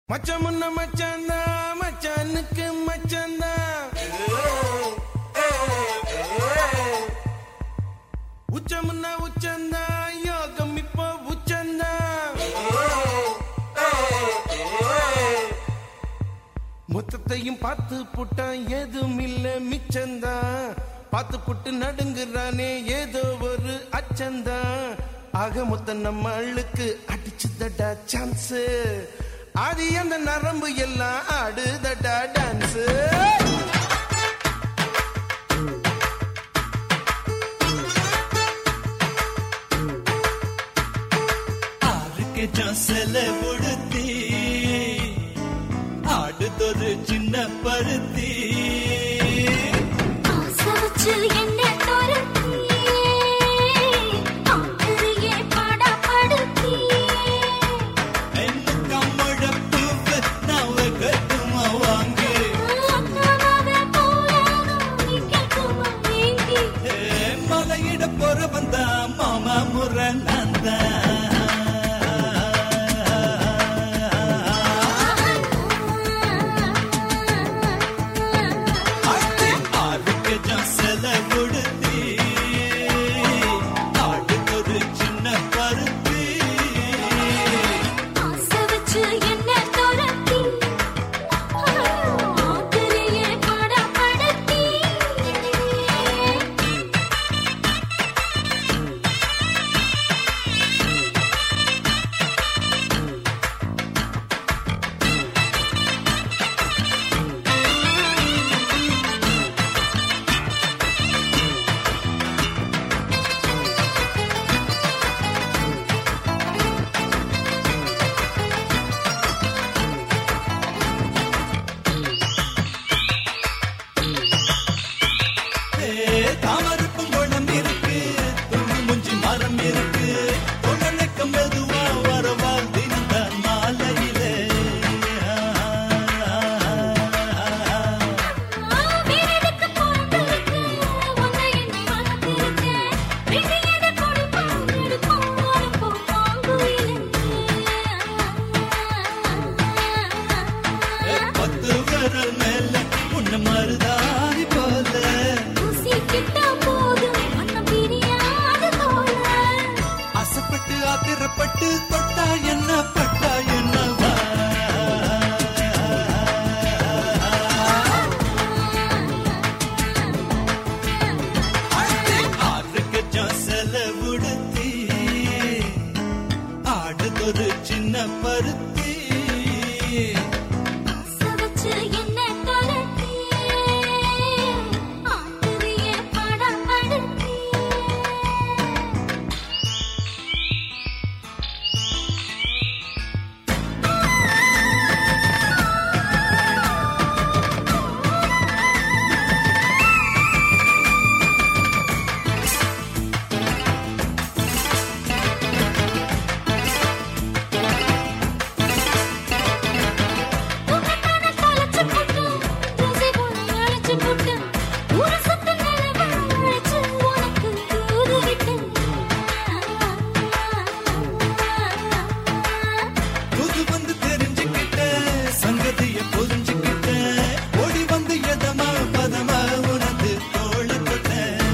மச்சான் முன்ன மச்சாந்தா மச்சானுக்கு மச்சாந்தா உச்ச முன்ன உச்சந்தா யோகம் இப்போ உச்சந்தா மொத்தத்தையும் பார்த்து புட்டான் ஏதும் இல்ல மிச்சந்தா பார்த்து புட்டு நடுங்குறானே ஏதோ ஒரு அச்சந்தா ஆக மொத்த நம்ம அள்ளுக்கு அடிச்சுதடா சான்ஸ் ஆதி அந்த நரம்பு எல்லாம் ஆடுதடா டான்ஸ் ஆளுக்கு ஜாசல உடுத்தி ஆடுதொரு சின்ன பருத்தி ஆசை வச்சு என்னை துரத்தி, ஆத்திரியே பாடப்படுத்தி. என்ன கம்மழப்பூவு நவ கட்டுமா வாங்கு அக்காவே போல நீ கேட்குமா ஏங்கி? ஏ, மலையிட போற வந்தா மாமா முறை நந்தா ஆளுக்கு ஜாசல உடுத்தி ஆடுதொரு சின்ன பருத்தி ஆசை வச்சு என்னை துரத்தி, ஆத்திரியே பாடப்படுத்தி. தாமரப்பும் குளம் இருக்கு துணி முஞ்சி மரம் இருக்கு உடனுக்கு மெதுவா வரவால் தினந்தான் மாலையிலே வீரனுக்கு பொறுத்திருக்கு, உன்னை எண்ணி வளர்த்திருக்கேன். விதியதை கொடுப்போம், எடுப்போம், அறுப்போம், வாங்குவிலே. பத்து விரல் மேல உன்ன மருதாணி போல ஊசிக்கிட்டா போதும், மனம் பிரியாது தோல. அசப்பட்டு ஆத்திரப்பட்டு தொட்டா என்ன பட்டா என்னவா ஆறுக்கு ஜாசல உடுத்தி ஆடுதொரு சின்ன பருத்தி சவச்சு என்னை துரத்தி, ஆத்திரியே பாடப்படுத்தி. உன்னைத்தானே தொலைச்சு போட்டு, தூசி போல அழைச்சு போட்டு, ஒரு சுத்து நிலவை அழைச்சு உனக்கு தூது விட்டேன். புது வந்து தெரிஞ்சுக்கிட்ட சங்கதிய புரிஞ்சுக்கிட்ட ஓடி வந்து எதமா பதமா உனது தோள தொட்ட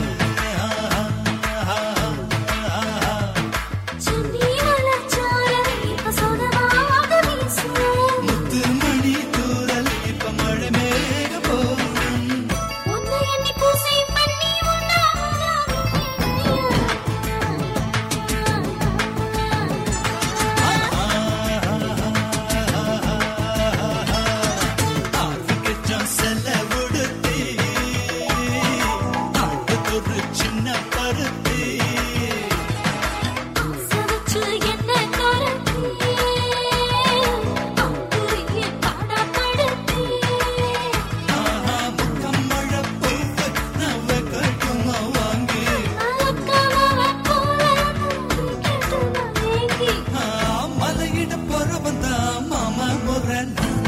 சுன்னி மலர்ச்சாரல் இப்ப சொதவாக வீசும். முத்து மணி தூரல் இப்ப மழை மேக போகும் உன்னை எண்ணி பூசை பண்ணி ஆர்விக்கச்சம் செல்ல உடுத்தி ஆட்டுக்கொரு சின்ன பருத்தி சவச்சு என்ன துரத்தி, ஆத்திரியே பாடப்படுத்தி. ஆஹா முக்கம் மழை பூவு நவ கட்டுமா வாங்கி அலக்கமாவ போல நீ கேட்டுமா ஏங்கி? ஆ, மலையிட போறவன் தான் மாமா முரணா